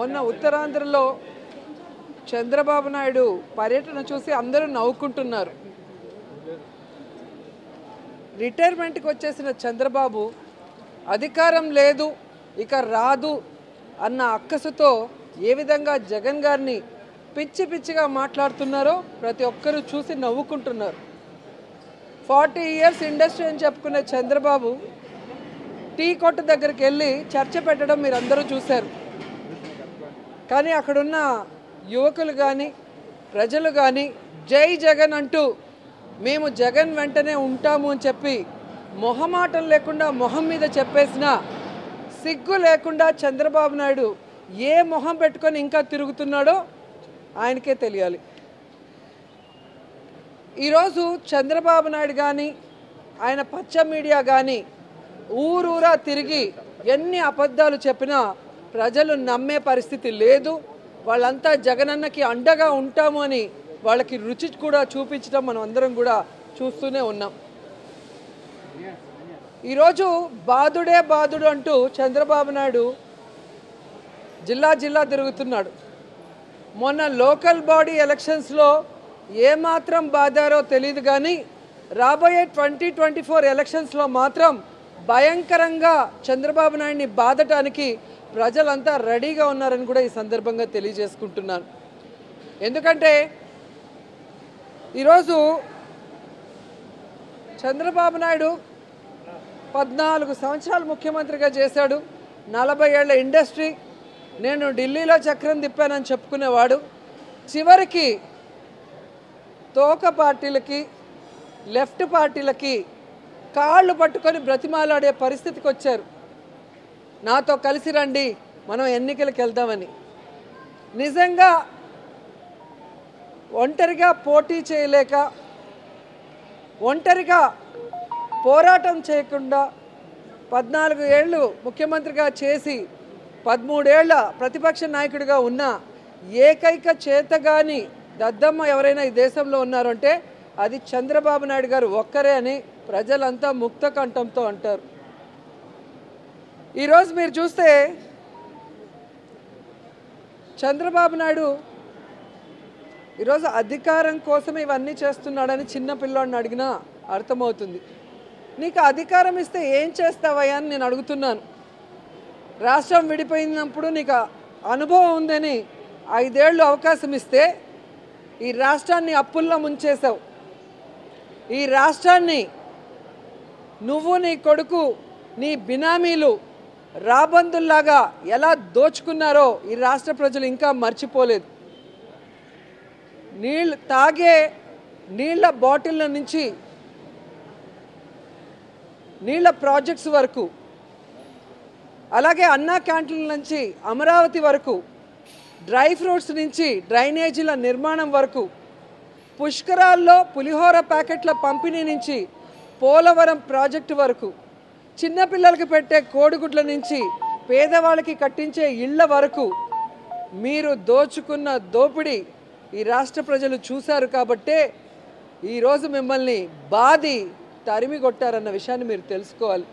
మొన్న ఉత్తరాంధ్రలో చంద్రబాబు నాయుడు పర్యటన చూసి అందరూ నవ్వుకుంటున్నారు రిటైర్మెంట్కి వచ్చేసిన చంద్రబాబు అధికారం లేదు ఇక రాదు అన్న అక్కసుతో ఏ విధంగా జగన్ గారిని పిచ్చి పిచ్చిగా మాట్లాడుతున్నారో ప్రతి ఒక్కరూ చూసి నవ్వుకుంటున్నారు ఫార్టీ ఇయర్స్ ఇండస్ట్రీ అని చెప్పుకునే చంద్రబాబు టీ కొట్టు దగ్గరికి వెళ్ళి చర్చ పెట్టడం మీరు అందరూ చూశారు కానీ అక్కడున్న యువకులు కానీ ప్రజలు కానీ జై జగన్ అంటూ మేము జగన్ వెంటనే ఉంటాము అని చెప్పి మొహమాటం లేకుండా మొహం మీద చెప్పేసిన సిగ్గు లేకుండా చంద్రబాబు నాయుడు ఏ మొహం పెట్టుకొని ఇంకా తిరుగుతున్నాడో ఆయనకే తెలియాలి ఈరోజు చంద్రబాబు నాయుడు కానీ ఆయన పచ్చ మీడియా కానీ ఊరూరా తిరిగి ఎన్ని అబద్ధాలు చెప్పినా ప్రజలు నమ్మే పరిస్థితి లేదు వాళ్ళంతా జగనన్నకి అండగా ఉంటాము అని వాళ్ళకి రుచి కూడా చూపించడం మనం అందరం కూడా చూస్తూనే ఉన్నాం ఈరోజు బాధుడే బాధుడు అంటూ చంద్రబాబు నాయుడు జిల్లా జిల్లా తిరుగుతున్నాడు మొన్న లోకల్ బాడీ ఎలక్షన్స్లో ఏమాత్రం బాధారో తెలియదు కానీ రాబోయే ట్వంటీ ట్వంటీ ఫోర్ ఎలక్షన్స్లో మాత్రం భయంకరంగా చంద్రబాబు నాయుడిని బాధటానికి ప్రజలంతా రెడీగా ఉన్నారని కూడా ఈ సందర్భంగా తెలియజేసుకుంటున్నాను ఎందుకంటే ఈరోజు చంద్రబాబు నాయుడు పద్నాలుగు సంవత్సరాలు ముఖ్యమంత్రిగా చేశాడు నలభై ఏళ్ల ఇండస్ట్రీ నేను ఢిల్లీలో చక్రం తిప్పానని చెప్పుకునేవాడు చివరికి తోక పార్టీలకి లెఫ్ట్ పార్టీలకి కాళ్ళు పట్టుకొని బ్రతిమాలాడే పరిస్థితికి వచ్చారు నాతో కలిసి రండి మనం ఎన్నికలకు వెళ్దామని నిజంగా ఒంటరిగా పోటీ చేయలేక ఒంటరిగా పోరాటం చేయకుండా పద్నాలుగు ఏళ్ళు ముఖ్యమంత్రిగా చేసి పదమూడేళ్ల ప్రతిపక్ష నాయకుడిగా ఉన్న ఏకైక చేతగాని దద్దమ్మ ఎవరైనా ఈ దేశంలో ఉన్నారంటే అది చంద్రబాబు నాయుడు గారు ఒక్కరే అని ప్రజలంతా ముక్త కంఠంతో అంటారు ఈరోజు మీరు చూస్తే చంద్రబాబు నాయుడు ఈరోజు అధికారం కోసం ఇవన్నీ చేస్తున్నాడని చిన్న పిల్లోడిని అడిగినా అర్థమవుతుంది నీకు అధికారం ఇస్తే ఏం చేస్తావయ్యా అని నేను అడుగుతున్నాను రాష్ట్రం విడిపోయినప్పుడు నీకు అనుభవం ఉందని ఐదేళ్ళు అవకాశం ఇస్తే ఈ రాష్ట్రాన్ని అప్పుల్లో ముంచేశావు ఈ రాష్ట్రాన్ని నువ్వు నీ కొడుకు నీ బినామీలు రాబందుల్లాగా ఎలా దోచుకున్నారో ఈ రాష్ట్ర ప్రజలు ఇంకా మర్చిపోలేదు నీళ్ళు తాగే నీళ్ళ బాటిళ్ళ నుంచి నీళ్ళ ప్రాజెక్ట్స్ వరకు అలాగే అన్నా క్యాంటీన్ల నుంచి అమరావతి వరకు డ్రై ఫ్రూట్స్ నుంచి డ్రైనేజీల నిర్మాణం వరకు పుష్కరాల్లో పులిహోర ప్యాకెట్ల పంపిణీ నుంచి పోలవరం ప్రాజెక్టు వరకు చిన్నపిల్లలకి పెట్టే కోడిగుడ్ల నుంచి పేదవాళ్ళకి కట్టించే ఇళ్ల వరకు మీరు దోచుకున్న దోపిడీ ఈ రాష్ట్ర ప్రజలు చూశారు కాబట్టే ఈరోజు మిమ్మల్ని బాది తరిమి కొట్టారన్న విషయాన్ని మీరు తెలుసుకోవాలి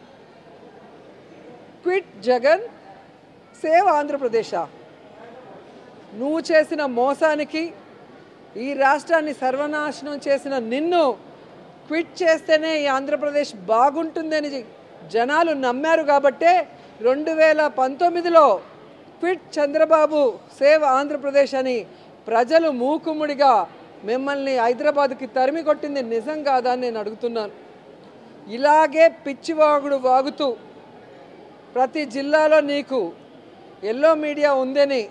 క్విట్ జగన్ సేవ్ ఆంధ్రప్రదేశా నువ్వు చేసిన మోసానికి ఈ రాష్ట్రాన్ని సర్వనాశనం చేసిన నిన్ను క్విట్ చేస్తేనే ఈ ఆంధ్రప్రదేశ్ బాగుంటుందని జనాలు నమ్మారు కాబట్టే రెండు వేల పంతొమ్మిదిలో క్విట్ చంద్రబాబు సేవ్ ఆంధ్రప్రదేశ్ అని ప్రజలు మూకుముడిగా మిమ్మల్ని హైదరాబాద్కి తరిమి కొట్టింది నిజం కాదా అని నేను అడుగుతున్నాను ఇలాగే పిచ్చివాగుడు వాగుతూ ప్రతి జిల్లాలో నీకు ఎల్లో మీడియా ఉందని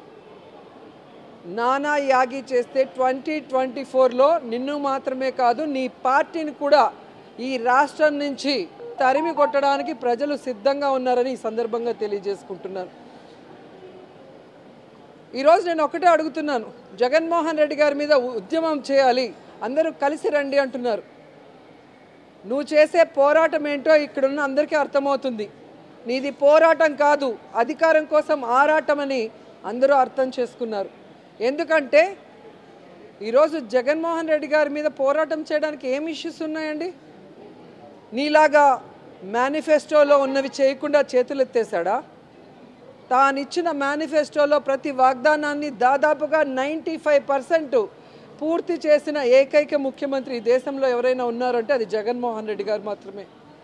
నానా యాగి చేస్తే ట్వంటీ ట్వంటీ ఫోర్లో నిన్ను మాత్రమే కాదు నీ పార్టీని కూడా ఈ రాష్ట్రం నుంచి తరిమి కొట్టడానికి ప్రజలు సిద్ధంగా ఉన్నారని ఈ సందర్భంగా తెలియజేసుకుంటున్నాను ఈరోజు నేను ఒకటే అడుగుతున్నాను జగన్మోహన్ రెడ్డి గారి మీద ఉద్యమం చేయాలి అందరూ కలిసి రండి అంటున్నారు నువ్వు చేసే పోరాటం ఏంటో ఇక్కడున్న అందరికీ అర్థమవుతుంది నీది పోరాటం కాదు అధికారం కోసం ఆరాటం అని అందరూ అర్థం చేసుకున్నారు ఎందుకంటే ఈరోజు జగన్మోహన్ రెడ్డి గారి మీద పోరాటం చేయడానికి ఏం ఇష్యూస్ ఉన్నాయండి నీలాగా మేనిఫెస్టోలో ఉన్నవి చేయకుండా చేతులు ఎత్తేసాడా తానిచ్చిన మేనిఫెస్టోలో ప్రతి వాగ్దానాన్ని దాదాపుగా నైంటీ ఫైవ్ పర్సెంట్ పూర్తి చేసిన ఏకైక ముఖ్యమంత్రి ఈ దేశంలో ఎవరైనా ఉన్నారంటే అది జగన్మోహన్ రెడ్డి గారు మాత్రమే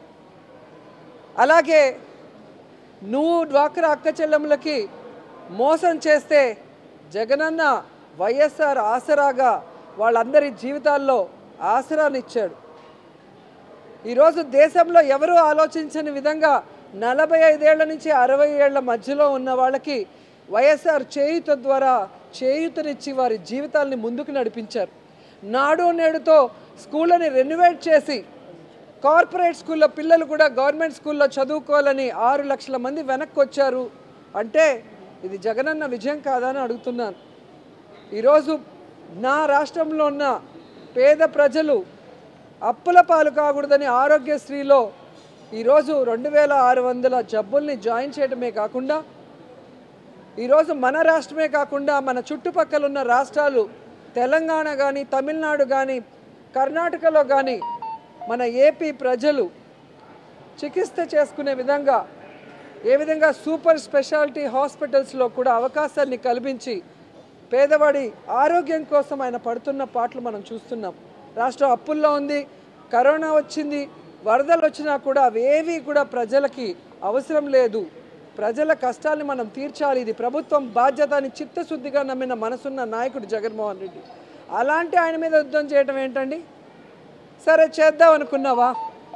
అలాగే నువ్వు డ్వాక్రా అక్క చెల్లెములకి మోసం చేస్తే జగనన్న వైఎస్ఆర్ ఆసరాగా వాళ్ళందరి జీవితాల్లో ఆసరానిచ్చాడు ఈరోజు దేశంలో ఎవరూ ఆలోచించని విధంగా నలభై ఐదేళ్ల నుంచి అరవై ఏళ్ల మధ్యలో ఉన్న వాళ్ళకి వైఎస్ఆర్ చేయుత ద్వారా చేయుతనిచ్చి వారి జీవితాల్ని ముందుకు నడిపించారు నాడు నేడుతో స్కూళ్ళని రెన్యువేట్ చేసి కార్పొరేట్ స్కూల్లో పిల్లలు కూడా గవర్నమెంట్ స్కూల్లో చదువుకోవాలని ఆరు లక్షల మంది వెనక్కి వచ్చారు అంటే ఇది జగనన్న విజయం కాదని అడుగుతున్నాను ఈరోజు నా రాష్ట్రంలో ఉన్న పేద ప్రజలు అప్పుల పాలు కాకూడదని ఆరోగ్యశ్రీలో ఈరోజు రెండు వేల ఆరు వందల జబ్బుల్ని జాయిన్ చేయడమే కాకుండా ఈరోజు మన రాష్ట్రమే కాకుండా మన చుట్టుపక్కల ఉన్న రాష్ట్రాలు తెలంగాణ కానీ తమిళనాడు కానీ కర్ణాటకలో కానీ మన ఏపీ ప్రజలు చికిత్స చేసుకునే విధంగా ఏ విధంగా సూపర్ స్పెషాలిటీ హాస్పిటల్స్లో కూడా అవకాశాన్ని కల్పించి పేదవాడి ఆరోగ్యం కోసం ఆయన పడుతున్న పాటలు మనం చూస్తున్నాం రాష్ట్రం అప్పుల్లో ఉంది కరోనా వచ్చింది వరదలు వచ్చినా కూడా అవేవి కూడా ప్రజలకి అవసరం లేదు ప్రజల కష్టాల్ని మనం తీర్చాలి ఇది ప్రభుత్వం బాధ్యత అని చిత్తశుద్ధిగా నమ్మిన మనసున్న నాయకుడు జగన్మోహన్ రెడ్డి అలాంటి ఆయన మీద యుద్ధం చేయటం ఏంటండి సరే చేద్దాం అనుకున్నావా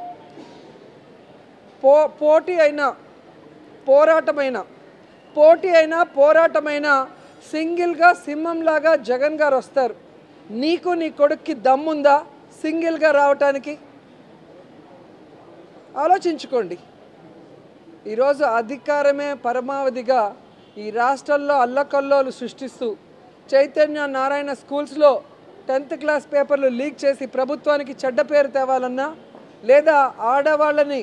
పో పోటీ అయినా పోరాటమైన పోటీ అయినా పోరాటమైన సింగిల్గా సింహంలాగా జగన్ గారు వస్తారు నీకు నీ కొడుక్కి దమ్ముందా సింగిల్గా రావటానికి ఆలోచించుకోండి ఈరోజు అధికారమే పరమావధిగా ఈ రాష్ట్రంలో అల్లకల్లోలు సృష్టిస్తూ చైతన్య నారాయణ స్కూల్స్లో టెన్త్ క్లాస్ పేపర్లు లీక్ చేసి ప్రభుత్వానికి చెడ్డ పేరు తేవాలన్నా లేదా ఆడవాళ్ళని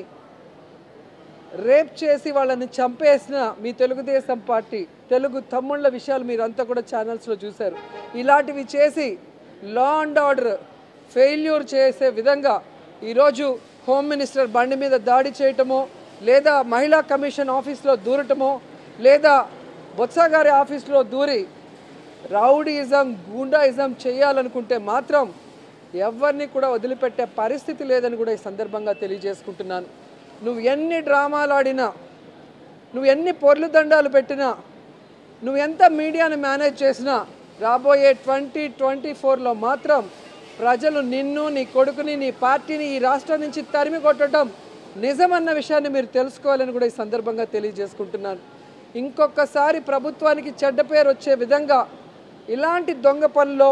రేప్ చేసి వాళ్ళని చంపేసిన మీ తెలుగుదేశం పార్టీ తెలుగు తమ్ముళ్ళ విషయాలు మీరంతా కూడా ఛానల్స్లో చూశారు ఇలాంటివి చేసి లా అండ్ ఆర్డర్ ఫెయిల్యూర్ చేసే విధంగా ఈరోజు హోమ్ మినిస్టర్ బండి మీద దాడి చేయటమో లేదా మహిళా కమిషన్ ఆఫీస్లో దూరటమో లేదా బొత్స గారి ఆఫీస్లో దూరి రౌడీయిజం గూండాయిజం చేయాలనుకుంటే మాత్రం ఎవరిని కూడా వదిలిపెట్టే పరిస్థితి లేదని కూడా ఈ సందర్భంగా తెలియజేసుకుంటున్నాను నువ్వు ఎన్ని డ్రామాలు ఆడినా నువ్వు ఎన్ని పొర్లు దండాలు పెట్టినా నువ్వు ఎంత మీడియాని మేనేజ్ చేసినా రాబోయే ట్వంటీ ట్వంటీ ఫోర్లో మాత్రం ప్రజలు నిన్ను నీ కొడుకుని నీ పార్టీని ఈ రాష్ట్రం నుంచి తరిమి కొట్టడం నిజమన్న విషయాన్ని మీరు తెలుసుకోవాలని కూడా ఈ సందర్భంగా తెలియజేసుకుంటున్నాను ఇంకొకసారి ప్రభుత్వానికి చెడ్డ పేరు వచ్చే విధంగా ఇలాంటి దొంగ పనులో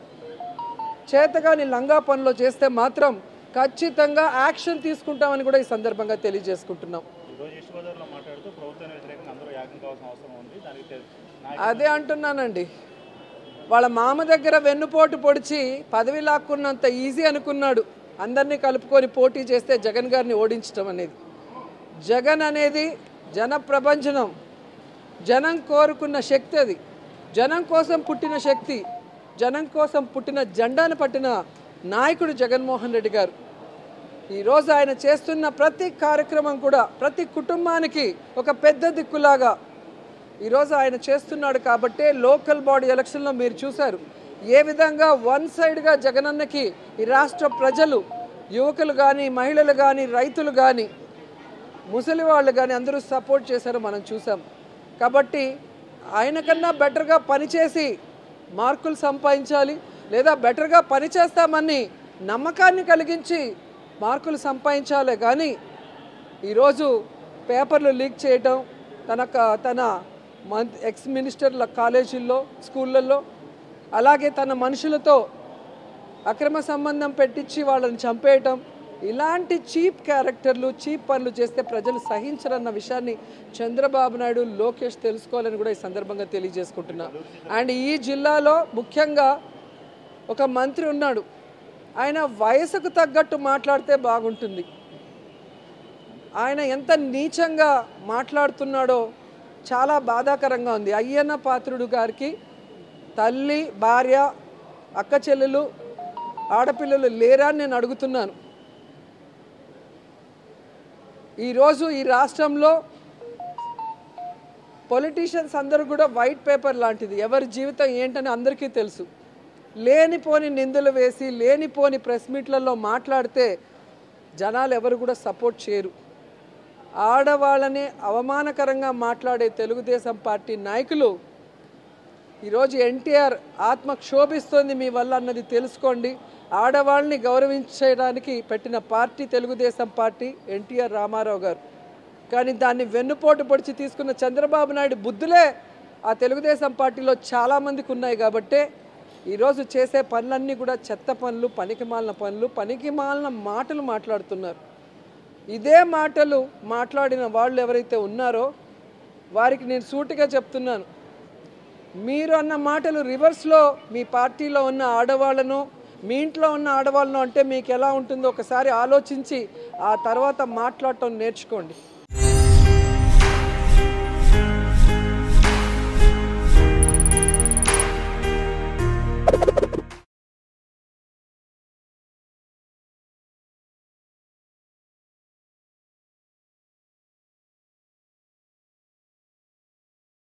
చేతగాని లంగా పనులు చేస్తే మాత్రం ఖచ్చితంగా యాక్షన్ తీసుకుంటామని కూడా ఈ సందర్భంగా తెలియజేసుకుంటున్నాం ఈరోజు ఈస్ట్ గోదావరిలో మాట్లాడుతూ ప్రభుత్వానికి వ్యతిరేకంగా అందరూ యాగం కావాల్సిన అవసరం ఉంది దానికి తె- నాయకులు అదే అంటున్నానండి వాళ్ళ మామ దగ్గర వెన్నుపోటు పొడిచి పదవి లాక్కున్నంత ఈజీ అనుకున్నాడు అందరినీ కలుపుకొని పోటీ చేస్తే జగన్ గారిని ఓడించడం అనేది జగన్ అనేది జన ప్రభంజనం జనం కోరుకున్న శక్తి అది జనం కోసం పుట్టిన శక్తి జనం కోసం పుట్టిన జెండాను పట్టిన నాయకుడు జగన్మోహన్ రెడ్డి గారు ఈరోజు ఆయన చేస్తున్న ప్రతి కార్యక్రమం కూడా ప్రతి కుటుంబానికి ఒక పెద్ద దిక్కులాగా ఈరోజు ఆయన చేస్తున్నాడు కాబట్టే లోకల్ బాడీ ఎలక్షన్లో మీరు చూశారు ఏ విధంగా వన్ సైడ్గా జగనన్నకి ఈ రాష్ట్ర ప్రజలు యువకులు కానీ మహిళలు కానీ రైతులు కానీ ముసలి వాళ్ళు కానీ అందరూ సపోర్ట్ చేశారో మనం చూసాం కాబట్టి ఆయన కన్నా బెటర్గా పనిచేసి మార్కులు సంపాదించాలి లేదా బెటర్గా పనిచేస్తామని నమ్మకాన్ని కలిగించి మార్కులు సంపాదించాలి కానీ ఈరోజు పేపర్లు లీక్ చేయటం తన క- తన మంత్ ఎక్స్ మినిస్టర్ల కాలేజీల్లో స్కూళ్ళల్లో అలాగే తన మనుషులతో అక్రమ సంబంధం పెట్టించి వాళ్ళని చంపేయటం ఇలాంటి చీప్ క్యారెక్టర్లు చీప్ పనులు చేస్తే ప్రజలు సహించరన్న విషయాన్ని చంద్రబాబు నాయుడు లోకేష్ తెలుసుకోవాలని కూడా ఈ సందర్భంగా తెలియజేసుకుంటున్నా అండ్ ఈ జిల్లాలో ముఖ్యంగా ఒక మంత్రి ఉన్నాడు ఆయన వయసుకు తగ్గట్టు మాట్లాడితే బాగుంటుంది ఆయన ఎంత నీచంగా మాట్లాడుతున్నాడో చాలా బాధాకరంగా ఉంది అయ్యన్న పాత్రుడు గారికి తల్లి భార్య అక్క చెల్లెలు ఆడపిల్లలు లేరా అని నేను అడుగుతున్నాను ఈరోజు ఈ రాష్ట్రంలో పొలిటీషియన్స్ అందరూ కూడా వైట్ పేపర్ లాంటిది ఎవరి జీవితం ఏంటని అందరికీ తెలుసు లేనిపోని నిందలు వేసి లేనిపోని ప్రెస్ మీట్లలో మాట్లాడితే జనాలు ఎవరు కూడా సపోర్ట్ చేయరు ఆడవాళ్ళని అవమానకరంగా మాట్లాడే తెలుగుదేశం పార్టీ నాయకులు ఈరోజు ఎన్టీఆర్ ఆత్మ క్షోభిస్తోంది మీ వల్ల అన్నది తెలుసుకోండి ఆడవాళ్ళని గౌరవించడానికి పెట్టిన party Telugu Desam party NTR Rama Rao garu కానీ దాన్ని వెన్నుపోటు పొడిచి తీసుకున్న చంద్రబాబు నాయుడు బుద్ధులే ఆ తెలుగుదేశం పార్టీలో చాలామందికి ఉన్నాయి కాబట్టే ఈరోజు చేసే పనులన్నీ కూడా చెత్త పనులు పనికిమాలిన పనులు పనికిమాలిన మాటలు మాట్లాడుతున్నారు ఇదే మాటలు మాట్లాడిన వాళ్ళు ఎవరైతే ఉన్నారో వారికి నేను సూటిగా చెప్తున్నాను మీరు అన్న మాటలు రివర్స్లో మీ పార్టీలో ఉన్న ఆడవాళ్ళను మీ ఇంట్లో ఉన్న ఆడవాళ్ళను అంటే మీకు ఎలా ఉంటుందో ఒకసారి ఆలోచించి ఆ తర్వాత మాట్లాడటం నేర్చుకోండి